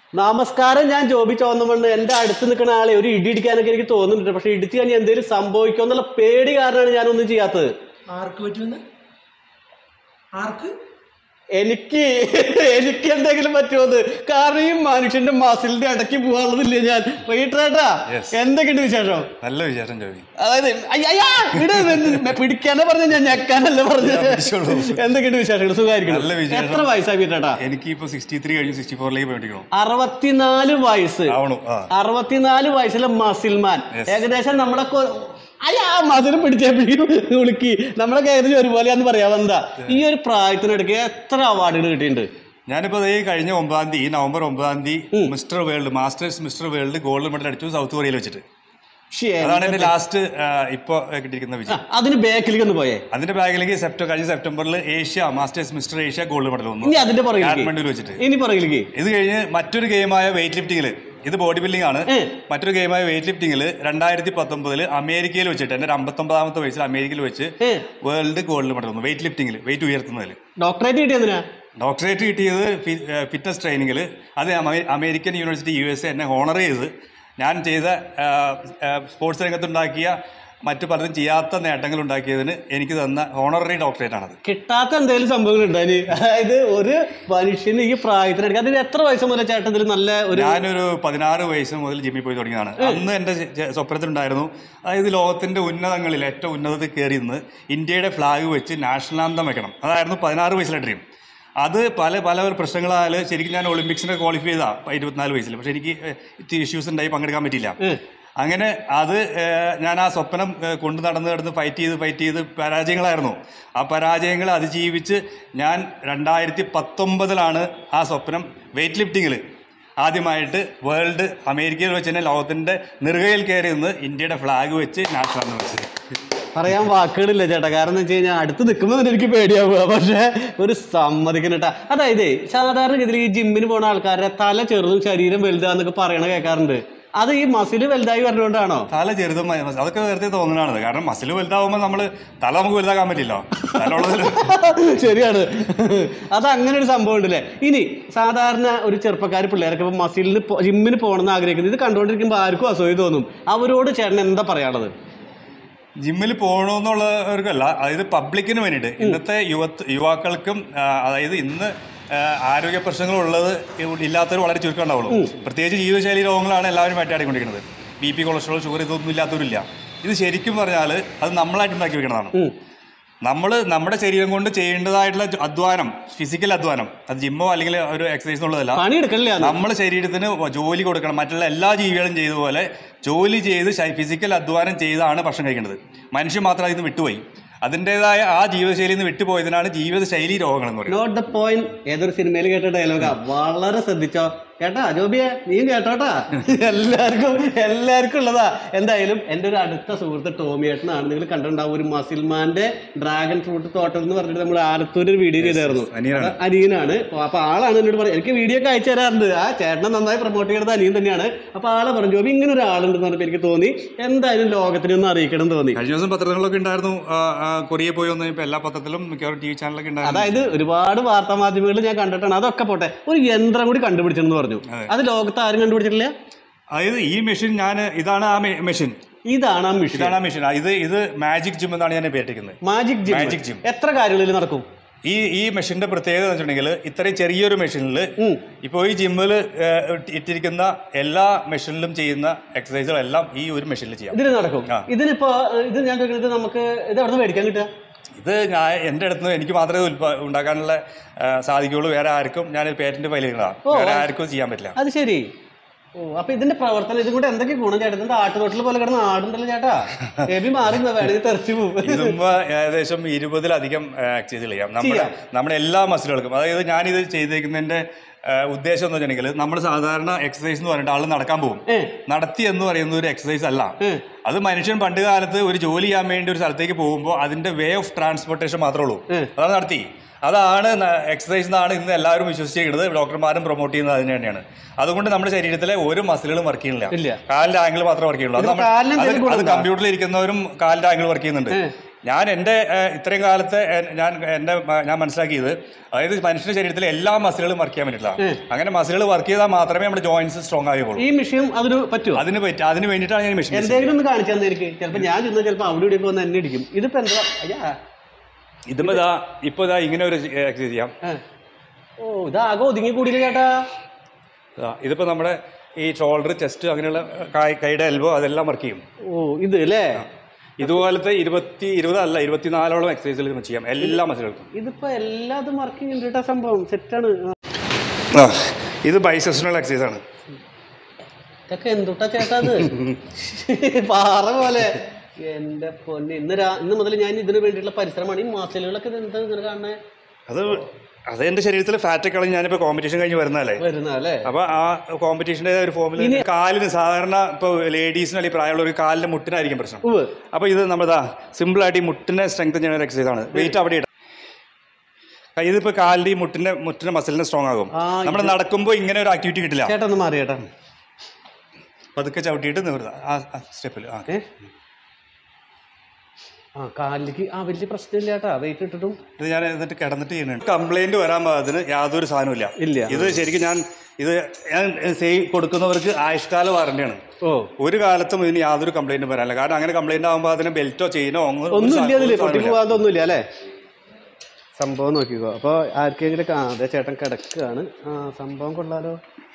നമസ്കാരം ഞാൻ ജോബി ചോന്നമണ്ണ് എന്റെ അടുത്ത് നിൽക്കുന്ന ആളെ ഒരു ഇടി ഇടിക്കാനൊക്കെ എനിക്ക് തോന്നുന്നുണ്ട് പക്ഷെ ഇടിച്ച് കഴിഞ്ഞാൽ എന്തെങ്കിലും സംഭവിക്കുമോ എന്നുള്ള പേടി കാരണമാണ് ഞാനൊന്നും ചെയ്യാത്തത് ആർക്ക് പറ്റുമെന്ന് ആർക്ക് എനിക്ക് എനിക്ക് എന്തെങ്കിലും പറ്റുമത് കാരണം ഈ മനുഷ്യന്റെ മസിലിന്റെ ഇടയ്ക്ക് പോകാനുള്ളതില്ലേ ഞാൻ വീട്ടേട്ടാ Yes. എന്തൊക്കെയുണ്ട് വിശേഷം നല്ല വിശേഷം ജോബി അതായത് അയ്യ, അയ്യാ, ഇട് ഇത് പിടിക്കാനേ പറഞ്ഞ ഞാൻ ഞെക്കാനല്ലേ പറഞ്ഞത് പിടിച്ചോളൂ. എന്തൊക്കെയുണ്ട് വിശേഷങ്ങൾ സുഖമായിരിക്കണം നല്ല വിശേഷം. എത്ര വയസ്സായി വീട്ടേട്ടാ എനിക്ക് ഇപ്പൊ സിക്സ്റ്റി ത്രീ കഴിഞ്ഞ് സിക്സ്റ്റി ഫോറിലേക്ക് പോയിട്ടിരിക്കണം അറുപത്തിനാല് വയസ്സ് ആവണു ആ അറുപത്തിനാല് വയസ്സിലെ മസിൽമാൻ Yes. ഏകദേശം നമ്മുടെ കൊ- അയ്യാ മസിൽ പിടിച്ചപ്പോഴും ഉളുക്കി നമ്മളൊക്കെ ഏകദേശം ഒരുപോലെയാന്ന് പറയാ എന്താ ഈ ഒരു പ്രായത്തിനിടയ്ക്ക് എത്ര അവാർഡുകൾ കിട്ടിയിട്ടുണ്ട് ഞാനിപ്പോ ദേ കഴിഞ്ഞ ഒമ്പതാം തീയതി നവംബർ ഒമ്പതാം തീയതി Mr world masters Mr world gold medal അടിച്ചു സൗത്ത് കൊറിയയിൽ വെച്ചിട്ട് ശ്ശേ, അതാണ് എന്റെ ലാസ്റ്റ് ഇപ്പൊ കിട്ടിയിരിക്കുന്ന ആ, വിജയം അതിന് ബാക്കിലേക്ക് ഒന്ന് പോയേ അതിന്റെ ബാഗിലേക്ക് സെപ്റ്റംബർ കഴിഞ്ഞ സെപ്റ്റംബറിൽ Asia masters Mr Asia gold medal വന്നു ഇനി അതിന്റെ പുറകിലേക്ക് കാഠ്മണ്ഡുവിൽ വെച്ചിട്ട് ഇനി പുറകിലേക്ക് ഇത് കഴിഞ്ഞ് മറ്റൊരു ഗെയിമായ വെയിറ്റ് ലിഫ്റ്റിംഗിൽ ഇത് ബോഡി ബിൽഡിംഗ് ആണ് ഏ. മറ്റൊരു ഗെയിമായ വെയിറ്റ് ലിഫ്റ്റിംഗിൽ രണ്ടായിരത്തി പത്തൊമ്പതിൽ അമേരിക്കയിൽ വെച്ചിട്ട് എന്റെ ഒരു അമ്പത്തൊമ്പതാമത്തെ വയസ്സിൽ അമേരിക്കയിൽ വെച്ച് ഏ വേൾഡ് ഗോൾഡ് മെഡൽ വന്നു വെയിറ്റ് ലിഫ്റ്റിംഗിൽ വെയിറ്റ് ഉയർത്തുന്നതിൽ ഡോക്ടറേറ്റ് കിട്ടിയതിനാ ഡോക്ടറേറ്റ് കിട്ടിയത് ഫിറ്റ്നസ് ട്രെയിനിങ്ങിൽ അത് അമേ- അമേരിക്കൻ യൂണിവേഴ്സിറ്റി യു എസ് എന്നെ ഹോണർ ചെയ്ത് ഞാൻ ചെയ്ത ആ, ആ, സ്പോർട്സ് രംഗത്തുണ്ടാക്കിയ മറ്റു പലരും ചെയ്യാത്ത നേട്ടങ്ങൾ ഉണ്ടാക്കിയതിന് എനിക്ക് തന്ന ഹോണററി ഡോക്ടറേറ്റ് ആണത് കിട്ടാത്ത എന്തെങ്കിലും സംഭവങ്ങൾ ഉണ്ടായി അതായത് ഒരു മനുഷ്യന് ഈ പ്രായത്തിനിടയ്ക്ക് അതിന് എത്ര വയസ്സ് മുതൽ ചേട്ടൻ ഇതിൽ നല്ല ഒരു ഞാനൊരു പതിനാറ് വയസ്സ് മുതൽ ജിമ്മിൽ പോയി തുടങ്ങിയതാണ് അന്ന് എൻ്റെ ചെ- ചെ- സ്വപ്നത്തിലുണ്ടായിരുന്നു അതായത് ലോകത്തിന്റെ ഉന്നതങ്ങളിൽ ഏറ്റവും ഉന്നതത്തിൽ കയറി നിന്ന് ഇന്ത്യയുടെ ഫ്ലാഗ് വെച്ച് നാഷണൽ ആന്തം വെക്കണം അതായിരുന്നു പതിനാറ് വയസ്സിലെ ഡ്രീം അത് പല പല പ്രശ്നങ്ങളാൽ ശരിക്കും ഞാൻ ഒളിമ്പിക്സിന് ക്വാളിഫൈ ചെയ്താ ഇരുപത്തിനാല് വയസ്സിൽ പക്ഷെ എനിക്ക് ഇത്തിരി ഇഷ്യൂസ് ഉണ്ടായി പങ്കെടുക്കാൻ പറ്റിയില്ല ഏ. അങ്ങനെ അത് ഏഹ്, ഞാൻ ആ സ്വപ്നം ഏഹ്, കൊണ്ട് നടന്ന് നടന്ന് ഫൈറ്റ് ചെയ്ത് ഫൈറ്റ് ചെയ്ത് പരാജയങ്ങളായിരുന്നു ആ പരാജയങ്ങൾ അതിജീവിച്ച് ഞാൻ രണ്ടായിരത്തി പത്തൊമ്പതിലാണ് ആ സ്വപ്നം വെയിറ്റ് ലിഫ്റ്റിങ്ങിൽ ആദ്യമായിട്ട് വേൾഡ് അമേരിക്കയിൽ വെച്ച് തന്നെ ലോകത്തിൻ്റെ നെറുകയിൽ കയറി നിന്ന് ഇന്ത്യയുടെ ഫ്ലാഗ് വെച്ച് നാഷണൽ വെച്ചത് പറയാൻ വാക്കുകളില്ല ചേട്ടാ കാരണം എന്ന് വെച്ച് കഴിഞ്ഞാൽ അടുത്ത് നിൽക്കുമ്പോൾ തന്നെ എനിക്ക് പേടിയാവുക പക്ഷേ ഒരു സമ്മതിക്കണട്ടാ അതായത് സാധാരണഗതിയിൽ ഈ ജിമ്മിന് പോണ ആൾക്കാരുടെ തല ചെറുതും ശരീരം വലുതാന്നൊക്കെ പറയണ കേൾക്കാറുണ്ട് അത് ഈ മസിൽ വലുതായി വരുന്നതുകൊണ്ടാണോ തല ചെറുതും മ- അതൊക്കെ നേരത്തെ തോന്നുന്നതാണ് കാരണം മസിൽ വലുതാവുമ്പോൾ നമ്മൾ തല നമുക്ക് വലുതാക്കാൻ പറ്റില്ല തല ഉള്ളതിൽ ശരിയാണ് അത് അങ്ങനെ ഒരു സംഭവം ഉണ്ടല്ലേ ഇനി സാധാരണ ഒരു ചെറുപ്പക്കാർ പിള്ളേരൊക്കെ ഇപ്പം മസിലിന് പോ- ജിമ്മിന് പോകണമെന്ന് ആഗ്രഹിക്കുന്നത് ഇത് കണ്ടുകൊണ്ടിരിക്കുമ്പോൾ ആർക്കും അസൂയ തോന്നും അവരോട് ചേട്ടൻ എന്താ പറയാനുള്ളത് ജിമ്മിൽ പോകണമെന്നുള്ളവർക്കല്ല അതായത് പബ്ലിക്കിന് വേണ്ടിയിട്ട് ഇന്നത്തെ യുവത്ത് യുവാക്കൾക്കും ആ, അതായത് ഇന്ന് ആ, ആരോഗ്യ പ്രശ്നങ്ങളുള്ളത് ഇല്ലാത്തവർ വളരെ ചുരുക്കം ഉണ്ടാവുള്ളൂ പ്രത്യേകിച്ച് ജീവിതശൈലി രോഗങ്ങളാണ് എല്ലാവരും വേട്ടയാടിക്കൊണ്ടിരിക്കുന്നത് ബി പി കൊളസ്ട്രോൾ ഷുഗർ ഇതൊന്നും ഇല്ലാത്തവരില്ല ഇത് ശരിക്കും പറഞ്ഞാൽ അത് നമ്മളായിട്ട് ഉണ്ടാക്കി വെക്കുന്നതാണ് ഉം. നമ്മൾ നമ്മുടെ ശരീരം കൊണ്ട് ചെയ്യേണ്ടതായിട്ടുള്ള ജ- അധ്വാനം ഫിസിക്കൽ അധ്വാനം അത് ജിമ്മോ അല്ലെങ്കിൽ ഒരു എക്സസൈസ് എന്നുള്ളതല്ല പണിയെടുക്കല്ലേ അത്? നമ്മുടെ ശരീരത്തിന് ജോലി കൊടുക്കണം മറ്റുള്ള എല്ലാ ജീവികളും ചെയ്ത പോലെ ജോലി ചെയ്ത് ഫിസിക്കൽ അധ്വാനം ചെയ്താണ് ഭക്ഷണം കഴിക്കേണ്ടത് മനുഷ്യൻ മാത്രം അതിൽ നിന്ന് വിട്ടുപോയി അതിൻ്റെതായ ആ ജീവിതശൈലിയിൽ നിന്ന് വിട്ടുപോയതിനാണ് ജീവിതശൈലി രോഗങ്ങൾ എന്ന് പറയുന്നത് നോട്ട് ദ പോയിന്റ് ഏതൊരു സിനിമയിൽ കേട്ട ഡയലോഗാ വളരെ ശ്രദ്ധിച്ചോ കേട്ടാ ജോബിയെ നീയും കേട്ടോട്ടാ എല്ലാവർക്കും എല്ലാവർക്കും ഉള്ളതാ എന്തായാലും എൻ്റെ ഒരു അടുത്ത സുഹൃത്ത് ടോമിയേട്ടനാണ് നിങ്ങൾ കണ്ടിട്ടുണ്ടാവും ഒരു മസിൽമാന്റെ ഡ്രാഗൺ ഫ്രൂട്ട് തോട്ടം എന്ന് പറഞ്ഞിട്ട് നമ്മൾ ആലത്തൂർ ഒരു വീഡിയോ ചെയ്തായിരുന്നു അനിയനാണ്. അപ്പൊ അനിയനാണ് അപ്പൊ അപ്പൊ ആളാണ് എന്നോട് പറയുന്നത് എനിക്ക് വീഡിയോ ഒക്കെ അയച്ചു തരാറുണ്ട് ആ ചേട്ടനെ നന്നായി പ്രൊമോട്ട് ചെയ്യുന്നത് അനിയൻ തന്നെയാണ് അപ്പൊ ആളെ പറഞ്ഞു ജോബി ഇങ്ങനെ ഒരാളുണ്ടെന്ന് പറഞ്ഞപ്പോൾ എനിക്ക് തോന്നി എന്തായാലും ലോകത്തിനെ ഒന്ന് അറിയിക്കണം എന്ന് തോന്നി കഴിഞ്ഞ ദിവസം പത്രങ്ങളൊക്കെ ഉണ്ടായിരുന്നു ആ, ആ, കൊറിയ പോയി വന്നു ഇപ്പൊ എല്ലാ പത്രത്തിലും മിക്കവാറും ടി വി ചാനലൊക്കെ ഉണ്ടായിരുന്നു അതായത് ഒരുപാട് വാർത്താ മാധ്യമങ്ങളിൽ ഞാൻ കണ്ടിട്ടാണ് അതൊക്കെ പോട്ടെ ഒരു യന്ത്രം കൂടി കണ്ടുപിടിച്ചെന്ന് പറഞ്ഞു അതെ. അത് ലോകത്ത് ആരും കണ്ടുപിടിച്ചിട്ടില്ല അതായത് ഈ മെഷീൻ ഞാൻ ഇതാണ് ആ മെഷീൻ ഇതാണ് ആ മിഷൻ ഇതാണ് ആ മെഷീൻ ഇത് ഇത് മാജിക് ജിം എന്നാണ് ഞാൻ പേരിട്ടിരിക്കുന്നത് മാജിക് ജിം Magic gym. എത്ര കാര്യങ്ങളിൽ നടക്കും ഈ ഈ മെഷീന്റെ പ്രത്യേകത എന്ന് വെച്ചിട്ടുണ്ടെങ്കിൽ ഇത്രയും ചെറിയൊരു മെഷീനിൽ ഉം. ഇപ്പോൾ ഈ ജിമ്മിൽ ഇട്ടിരിക്കുന്ന എല്ലാ മെഷീനിലും ചെയ്യുന്ന എക്സസൈസുകളെല്ലാം ഈ ഒരു മെഷീനിൽ ചെയ്യാം ഇതിന് നടക്കും ആ. ഇതിനിപ്പോ ഇത് ഞാൻ ചോദിക്കുന്നത് നമുക്ക് ഇത് അവിടെ നിന്ന് മേടിക്കാൻ കിട്ടുക ഇത് ഞാൻ എൻ്റെ അടുത്ത് നിന്ന് എനിക്ക് മാത്രമേ ഇത് ഉൽപ്പ ഉണ്ടാക്കാനുള്ള ആ, സാധിക്കുകയുള്ളൂ വേറെ ആർക്കും ഞാൻ പേറ്റന്റ് ഫയൽ ചെയ്യുന്നതാണ് ഓ, വേറെ ആർക്കും ചെയ്യാൻ പറ്റില്ല അത് ശരി ഓ അപ്പൊ ഇതിന്റെ പ്രവർത്തനം ഇതും കൂടെ എന്തൊക്കെ ഗുണം ചേട്ടാ ഇതിന്റെ ആട്ടുതൊട്ടിൽ പോലെ കിടന്ന് ആടുണ്ടല്ലോ ചേട്ടാ എബി മാറി വേണമെങ്കിൽ തെറിച്ചു പോകും ഇതുമ്പോ ഏകദേശം ഇരുപതിലധികം എക്സസൈസുകൾ ചെയ്യാം നമ്മുടെ ചെയ്യാം. നമ്മുടെ എല്ലാ മസിലുകൾക്കും അതായത് ഞാനിത് ചെയ്തേക്കുന്നതിന്റെ ആ, ഉദ്ദേശം എന്ന് വെച്ചിട്ടുണ്ടെങ്കിൽ നമ്മൾ സാധാരണ എക്സസൈസ് എന്ന് പറഞ്ഞിട്ട് ആൾ നടക്കാൻ പോകും ഏ നടത്തി എന്ന് പറയുന്ന ഒരു എക്സസൈസ് അല്ല ഏ അത് മനുഷ്യൻ പണ്ട് കാലത്ത് ഒരു ജോലി ചെയ്യാൻ വേണ്ടി ഒരു സ്ഥലത്തേക്ക് പോകുമ്പോൾ അതിന്റെ വേ ഓഫ് ട്രാൻസ്പോർട്ടേഷൻ മാത്രമേ ഉള്ളൂ ഉം. അതാണ് നടത്തി അതാണ് എക്സസൈസ് എന്നാണ് ഇന്ന് എല്ലാവരും വിശ്വസിച്ചിരിക്കുന്നത് ഡോക്ടർമാരും പ്രൊമോട്ട് ചെയ്യുന്നത് അതിന് തന്നെയാണ് അതുകൊണ്ട് നമ്മുടെ ശരീരത്തിലെ ഒരു മസിലുകളും വർക്ക് ഇല്ല. ചെയ്യുന്നില്ല കാലിന്റെ ആംഗിൾ മാത്രമേ വർക്ക് ചെയ്യുള്ളൂ അത് ഇതിപ്പോ നമ്മൾ- കാലിന് അത് എന്തെങ്കിലും അത് ഗുണമുണ്ടോ? കമ്പ്യൂട്ടറിൽ ഇരിക്കുന്നവരും കാലിന്റെ ആംഗിൾ വർക്ക് ചെയ്യുന്നുണ്ട് ഞാൻ എൻ്റെ ഏഹ്, ഇത്രയും കാലത്തെ ഏഹ്, ഞാൻ എൻ്റെ മ- ഞാൻ മനസ്സിലാക്കിയത് അതായത് മനുഷ്യന്റെ ശരീരത്തിലെ എല്ലാ മസിലുകളും വർക്ക് ചെയ്യാൻ പറ്റില്ല അങ്ങനെ മസിലുകൾ വർക്ക് ചെയ്താൽ മാത്രമേ നമ്മുടെ ജോയിന്റ്സ് സ്ട്രോങ് ആവുകയുള്ളൂ ഈ വിഷയം അതിന് പറ്റുമോ അതിന് പറ്റി അതിന് വേണ്ടിയിട്ടാണ് ഞാൻ മെഷീൻ എന്തെങ്കിലും ഒന്ന് കാണിച്ചു തന്നെ എനിക്ക് ചിലപ്പോ ഞാൻ ചെന്ന് ചിലപ്പോ അവിടെ ഇവിടെ വന്ന് എന്നെ ഇടിക്കും ഇതിപ്പോ എന്താ അയ്യാ ഇതിപ്പോ ഇതാ ഇപ്പൊ ഇതാ ഇങ്ങനെ ഒരു എക്സസൈസ് ചെയ്യാം ആ. ഓ ഇതാകെ ഒതുങ്ങി കൂടിയില്ല ചേട്ടാ ഇതാ, ഇതിപ്പോ നമ്മുടെ ഈ ഷോൾഡർ ചെസ്റ്റ് അങ്ങനെയുള്ള കൈ- കൈയുടെ എൽബോ അതെല്ലാം വർക്ക് ചെയ്യും ഓ ഇത് അല്ലേ ഇതുപോലത്തെ ഇരുപത്തി ഇരുപതല്ല ഇരുപത്തിനാലോളം എക്സസൈസുകൾ നമുക്ക് ചെയ്യാം എല്ലാ മസിലുകൾക്കും ഇതിപ്പോ എല്ലാതും വർക്കിംഗ് ഉണ്ട് കേട്ടോ സംഭവം സെറ്റാണ് ആ, ഇത് ബൈസെഷണൽ എക്സസൈസ് ആണ് ഇതൊക്കെ എന്തുട്ടാ ചേട്ടാ അത് പാറ പോലെ എന്റെ പൊന്നെ ഇന്ന് രാ ഇന്ന് മുതൽ ഞാൻ ഇതിന് വേണ്ടിയിട്ടുള്ള പരിശ്രമമാണ് ഈ മസിലുകളൊക്കെ ഇത് എന്താ ഇങ്ങനെ കാണണേ അത് അത് എൻ്റെ ശരീരത്തിൽ ഫാറ്റ് കളഞ്ഞ് ഞാനിപ്പോൾ കോമ്പറ്റീഷൻ കഴിഞ്ഞ് വരുന്നതല്ലേ വരുന്ന അല്ലേ അപ്പൊ ആ കോമ്പറ്റീഷൻ്റെ ഒരു ഫോമിൽ കാലിന് സാധാരണ ഇപ്പോൾ ലേഡീസിന് അല്ലെങ്കിൽ പ്രായമുള്ള ഒരു കാലിന്റെ മുട്ടിനായിരിക്കും പ്രശ്നം ഉവ് അപ്പോൾ ഇത് നമ്മളിതാ സിമ്പിളായിട്ട് ഈ മുട്ടിനെ സ്ട്രെങ്ത് ചെയ്യുന്ന ഒരു എക്സസൈസ് ആണ് വെയിറ്റ് അവിടെ ഇടാം കൈ ഇതിപ്പോൾ കാലിൻ്റെ ഈ മുട്ടിന്റെ മുട്ടിന്റെ മസിലിനെ സ്ട്രോങ് ആകും ആ, നമ്മൾ നടക്കുമ്പോൾ ഇങ്ങനെ ഒരു ആക്ടിവിറ്റി കിട്ടില്ല ചേട്ടാ ഒന്ന് മാറി ചേട്ടാ പതുക്കെ ചവിട്ടിയിട്ട് നിവൃത്ത ആ സ്റ്റെപ്പിൽ ആ ഏ ആ കാലിലേക്ക് ആ വലിയ പ്രശ്നമില്ല ചേട്ടാ വെയിറ്റ് ഇട്ടിട്ടും ഇത് ഞാൻ എന്നിട്ട് കിടന്നിട്ട് ചെയ്യുന്നുണ്ട് കംപ്ലൈന്റ് വരാൻ പാകത്തിന് യാതൊരു സാധനവും ഇല്ല. ഇത് ശരിക്കും ഞാൻ ഇത് ഞാൻ സെയ് കൊടുക്കുന്നവർക്ക് ആയുഷ്കാല വാറണ്ടിയാണ് ഓ ഒരു കാലത്തും ഇതിന് യാതൊരു കംപ്ലൈന്റും വരാനില്ല കാരണം അങ്ങനെ കംപ്ലൈന്റ് ആകുമ്പോൾ അതിന് ബെൽറ്റോ ചെയിനോ ഒന്നും ഇല്ല അതില് പൊട്ടി പോകാതൊന്നുമില്ല അല്ലേ സംഭവം നോക്കിക്കോ അപ്പൊ ആർക്കെങ്കിലും ആ അതെ ചേട്ടൻ കിടക്കുകയാണ് ആ സംഭവം കൊള്ളാലോ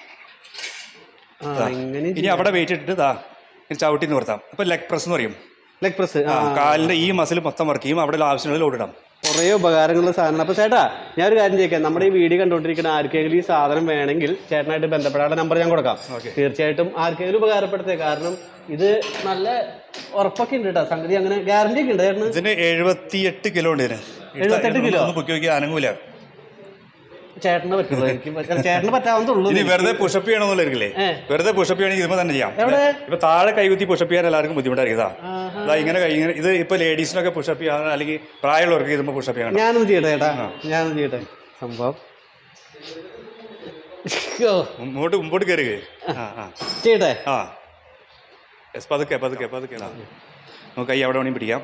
ആ ഇങ്ങനെ ഇനി അവിടെ വെയിറ്റ് ഇട്ടിട്ട് ഇതാ ഇനി ചവിട്ടി നിർത്താം അപ്പൊ ലെഗ് പ്രസ് എന്ന് പറയും ലെഗ് പ്രസ് ആ, കാലിന്റെ ഈ മസിൽ മൊത്തം വർക്ക് ചെയ്യും അവിടെ ആവശ്യമുള്ള ലോഡ് ഇടാം കുറേ ഉപകാരങ്ങളുള്ള സാധനമാണ് അപ്പൊ ചേട്ടാ ഞാനൊരു കാര്യം ചോദിക്കാം നമ്മുടെ ഈ വീഡിയോ കണ്ടുകൊണ്ടിരിക്കുന്ന ആർക്കെങ്കിലും ഈ സാധനം വേണമെങ്കിൽ ചേട്ടനായിട്ട് ബന്ധപ്പെടാനുള്ള നമ്പർ ഞാൻ കൊടുക്കാം Okay. തീർച്ചയായിട്ടും ആർക്കെങ്കിലും ഉപകാരപ്പെടുത്തേ കാരണം ഇത് നല്ല ഉറപ്പൊക്കെ ഉണ്ട് കേട്ടോ സംഗതി അങ്ങനെ ഗ്യാരണ്ടി ഒക്കെ ഉണ്ട് ചേട്ടന് ഇതിന് എഴുപത്തിയെട്ട് കിലോ ഉണ്ട് ഇതിന് 78 കിലോ? ഒന്ന് പൊക്കി നോക്കി അനങ്ങൂല ചേട്ടന് പറ്റുള്ളൂ എനിക്ക് പറ്റ- ചേട്ടന് പറ്റാവുന്നതുള്ളൂ ഇനി വെറുതെ പുഷപ്പ് ചെയ്യണമെന്നുള്ളേ ഏ. വെറുതെ പുഷപ്പ് ചെയ്യണമെങ്കിൽ ഇതുമ്പോൾ തന്നെ ചെയ്യാം എവിടെ? ഇപ്പൊ താഴെ കൈകുത്തി പുഷപ്പ് ചെയ്യാൻ എല്ലാവർക്കും ബുദ്ധിമുട്ടായിരിക്കും ഇതാ ആഹാ. ഇതാ ഇങ്ങനെ കൈ ഇങ്ങനെ ഇത് ഇപ്പൊ ലേഡീസിനൊക്കെ പുഷപ്പ് ചെയ്യാൻ അല്ലെങ്കിൽ പ്രായമുള്ളവർക്ക് ഇതുമ്പോൾ പുഷപ്പ് ചെയ്യാൻ ഞാനൊന്ന് ചെയ്യട്ടെ ചേട്ടാ ഞാനൊന്ന് ചെയ്യട്ടെ സംഭവം ഓ, മുമ്പോട്ട് മുമ്പോട്ട് കയറി ആ ആ ചെയ്യട്ടെ ആ യെസ് പതുക്കെ പതുക്കെ പതുക്കെ ആ നമുക്ക് കൈ അവിടെ വേണമെങ്കിൽ പിടിക്കാം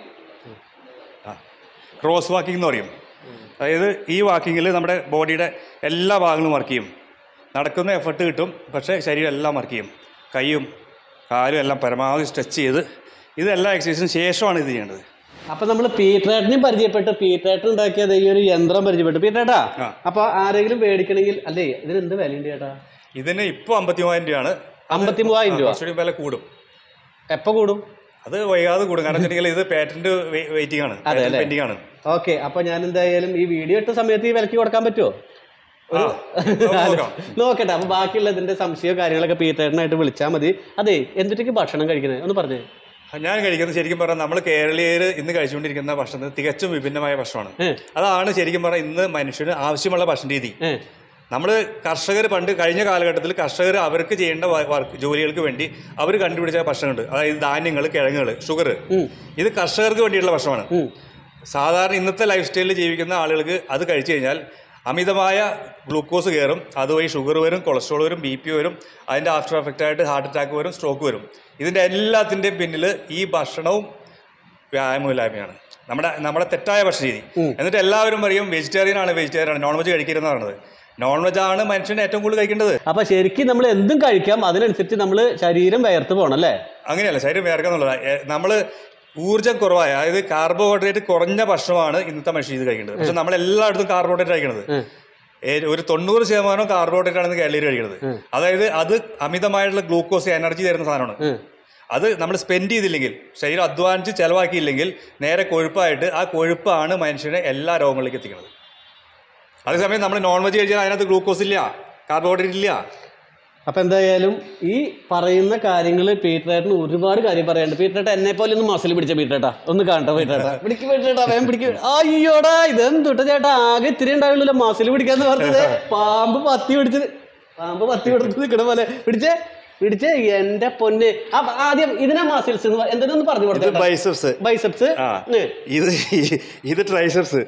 ആ ക്രോസ് വാക്കിംഗ് എന്ന് പറയും അതായത് ഈ വാക്കിങ്ങിൽ നമ്മുടെ ബോഡിയുടെ എല്ലാ ഭാഗങ്ങളും വർക്ക് ചെയ്യും നടക്കുന്ന എഫർട്ട് കിട്ടും പക്ഷേ ശരീരം എല്ലാം വർക്ക് ചെയ്യും കൈയും കാലും എല്ലാം പരമാവധി സ്ട്രെച്ച് ചെയ്ത് ഇതെല്ലാ എക്സസൈസിന് ശേഷമാണ് ഇത് ചെയ്യേണ്ടത് അപ്പൊ നമ്മൾ പീറ്റേട്ടനെയും പരിചയപ്പെട്ട് പീറ്റേട്ടൻ ഉണ്ടാക്കിയത് ഈ ഒരു യന്ത്രം പരിചയപ്പെട്ടു പീറ്റേട്ടാ ആ. അപ്പൊ ആരെങ്കിലും മേടിക്കണമെങ്കിൽ അല്ലേ ഇതിന് എന്ത് വിലയുണ്ട് ചേട്ടാ ഇതിന് ഇപ്പോൾ അമ്പത്തി മൂവായിരം രൂപയാണ് അമ്പത്തി മൂവായിരം രൂപ കുറച്ചുകൂടി വില കൂടും എപ്പോ കൂടും അത് വൈകാതെ കൂടും കാരണം വെച്ചിട്ടുണ്ടെങ്കിൽ ഇത് പേറ്റന്റ് വെയിറ്റിംഗ് ആണ് അതെ അല്ലേ? പെൻഡിങ് ആണ് ഓക്കെ അപ്പൊ ഞാൻ എന്തായാലും ഈ വീഡിയോ ഇട്ട സമയത്ത് ഈ വിലക്ക് കൊടുക്കാൻ പറ്റുമോ ആ, നമുക്ക് നോക്കാം. നോക്കട്ടെ അപ്പൊ ബാക്കിയുള്ള ഇതിന്റെ സംശയമോ കാര്യങ്ങളൊക്കെ പീറ്റേട്ടനായിട്ട് വിളിച്ചാൽ മതി അതെ എന്തിട്ടേക്ക് ഭക്ഷണം കഴിക്കുന്നത് ഒന്ന് പറഞ്ഞേ ഞാൻ കഴിക്കുന്നത് ശരിക്കും പറഞ്ഞാൽ നമ്മൾ കേരളീയർ ഇന്ന് കഴിച്ചുകൊണ്ടിരിക്കുന്ന ഭക്ഷണം തികച്ചും വിഭിന്നമായ ഭക്ഷണമാണ് ഏ. അതാണ് ശരിക്കും പറഞ്ഞാൽ ഇന്ന് മനുഷ്യന് ആവശ്യമുള്ള ഭക്ഷണ രീതി ഏ നമ്മൾ കർഷകർ പണ്ട് കഴിഞ്ഞ കാലഘട്ടത്തിൽ കർഷകർ അവർക്ക് ചെയ്യേണ്ട വ- വർക്ക് ജോലികൾക്ക് വേണ്ടി അവർ കണ്ടുപിടിച്ച ഭക്ഷണമുണ്ട് അതായത് ധാന്യങ്ങൾ കിഴങ്ങുകൾ ഷുഗർ ഉം. ഇത് കർഷകർക്ക് വേണ്ടിയുള്ള ഭക്ഷണമാണ് ഉം. സാധാരണ ഇന്നത്തെ ലൈഫ് സ്റ്റൈലിൽ ജീവിക്കുന്ന ആളുകൾക്ക് അത് കഴിച്ചു കഴിഞ്ഞാൽ അമിതമായ ഗ്ലൂക്കോസ് കയറും അതുവഴി ഷുഗർ വരും കൊളസ്ട്രോൾ വരും ബി പി വരും അതിൻ്റെ ആഫ്റ്റർ എഫക്റ്റ് ആയിട്ട് ഹാർട്ട് അറ്റാക്ക് വരും സ്ട്രോക്ക് വരും ഇതിൻ്റെ എല്ലാത്തിൻ്റെയും പിന്നിൽ ഈ ഭക്ഷണവും വ്യായാമമില്ലായ്മയാണ് നമ്മുടെ നമ്മുടെ തെറ്റായ ഭക്ഷണ രീതി എന്നിട്ട് എല്ലാവരും പറയും വെജിറ്റേറിയൻ ആണ് വെജിറ്റേറിയൻ ആണ് നോൺ വെജ് കഴിക്കരുതെന്ന് പറയുന്നത് നോൺ വെജ് ആണ് മനുഷ്യന് ഏറ്റവും കൂടുതൽ കഴിക്കേണ്ടത് അപ്പൊ ശരിക്കും നമ്മൾ എന്തും കഴിക്കാം അതിനനുസരിച്ച് നമ്മൾ ശരീരം വയർത്ത് പോകണം അല്ലേ അങ്ങനെയല്ല ശരീരം വേർക്കാന്നുള്ളത് നമ്മൾ ഊർജ്ജം കുറവായ അതായത് കാർബോഹൈഡ്രേറ്റ് കുറഞ്ഞ ഭക്ഷണമാണ് ഇന്നത്തെ മനുഷ്യൻ ഇത് കഴിക്കേണ്ടത് പക്ഷെ നമ്മൾ എല്ലായിടത്തും കാർബോഹൈഡ്രേറ്റ് കഴിക്കുന്നത് ഉം. ഏ- ഒരു തൊണ്ണൂറ് ശതമാനം കാർബോഹൈഡ്രേറ്റ് ആണെന്ന് കേരളീയർ കഴിക്കുന്നത് അതായത് അത് അമിതമായിട്ടുള്ള ഗ്ലൂക്കോസ് എനർജി തരുന്ന സാധനമാണ് ഉം. അത് നമ്മൾ സ്പെൻഡ് ചെയ്തില്ലെങ്കിൽ ശരീരം അധ്വാനിച്ച് ചെലവാക്കിയില്ലെങ്കിൽ നേരെ കൊഴുപ്പായിട്ട് ആ കൊഴുപ്പാണ് മനുഷ്യനെ എല്ലാ രോഗങ്ങളിലേക്ക് എത്തിക്കുന്നത് അതേസമയം നമ്മൾ നോൺ വെജ് കഴിച്ചാൽ അതിനകത്ത് ഗ്ലൂക്കോസ് ഇല്ല കാർബോഹൈഡ്രേറ്റ് ഇല്ല അപ്പൊ എന്തായാലും ഈ പറയുന്ന കാര്യങ്ങൾ പീറ്ററേട്ടന് ഒരുപാട് കാര്യം പറയാനുണ്ട് പീറ്ററേട്ട എന്നെ പോലെ ഒന്ന് മസിൽ പിടിച്ച പീറ്ററേട്ടാ ഒന്ന് കാണട്ടെ പീറ്ററേട്ടാ പിടിക്ക് പീറ്ററേട്ടാ വേഗം പിടിക്കും അയ്യോടാ ഇതെന്തുട്ട ചേട്ടാ ആകെ ഇത്തിരി ഉണ്ടാവുള്ളൂ മസിൽ പിടിക്കാന്ന് പറഞ്ഞത് പാമ്പ് പത്തി പിടിച്ചത് പാമ്പ് പത്തി പിടിച്ച് നിൽക്കണ പോലെ പിടിച്ചേ പിടിച്ചേ എന്റെ പൊന്ന് അപ്പൊ ആദ്യം ഇതിനെ മസിൽസ് എന്തെന്ന് പറഞ്ഞു ഇത് കൊടുത്തേ ബൈസപ്സ് ബൈസപ്സ് ആ ഇത് ഇത് ട്രൈസപ്സ്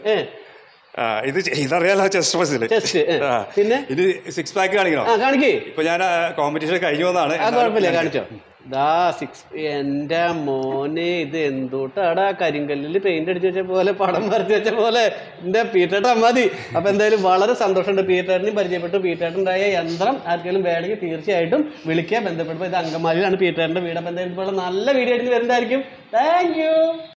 ആ ഇത് ചെ- ഇതറിയാലോ ചെസ്റ്റ് മസിൽ ചെസ്റ്റ് പിന്നെ ഇത് സിക്സ് പാക്ക് കാണിക്കണം ആ കാണിക്കേ ഇപ്പൊ ഞാൻ കോമ്പറ്റീഷൻ കഴിഞ്ഞു വന്നാണ് ആ കുഴപ്പമില്ല കാണിച്ചോ ദാ സിക്സ് എൻ്റെ മോനെ ഇത് എന്തോട്ടാടാ കരിങ്കല്ലിൽ പെയിന്റ് അടിച്ച് വെച്ച പോലെ പടം വരച്ച് വെച്ച പോലെ എൻ്റെ പീറ്റേട്ടൻ മതി അപ്പൊ എന്തായാലും വളരെ സന്തോഷമുണ്ട് പീറ്റേട്ടനെയും പരിചയപ്പെട്ടു പീറ്റേട്ടൻ്റെ യന്ത്രം ആർക്കെങ്കിലും വേണമെങ്കിൽ തീർച്ചയായിട്ടും വിളിക്കുക ബന്ധപ്പെടുമ്പോൾ ഇത് അങ്കമാലിയിലാണ് പീറ്റേട്ടൻ്റെ വീട് അപ്പൊ എന്തായാലും ഇതുപോലെ നല്ല വീഡിയോ ആയിട്ട് വരുന്നതായിരിക്കും താങ്ക് യു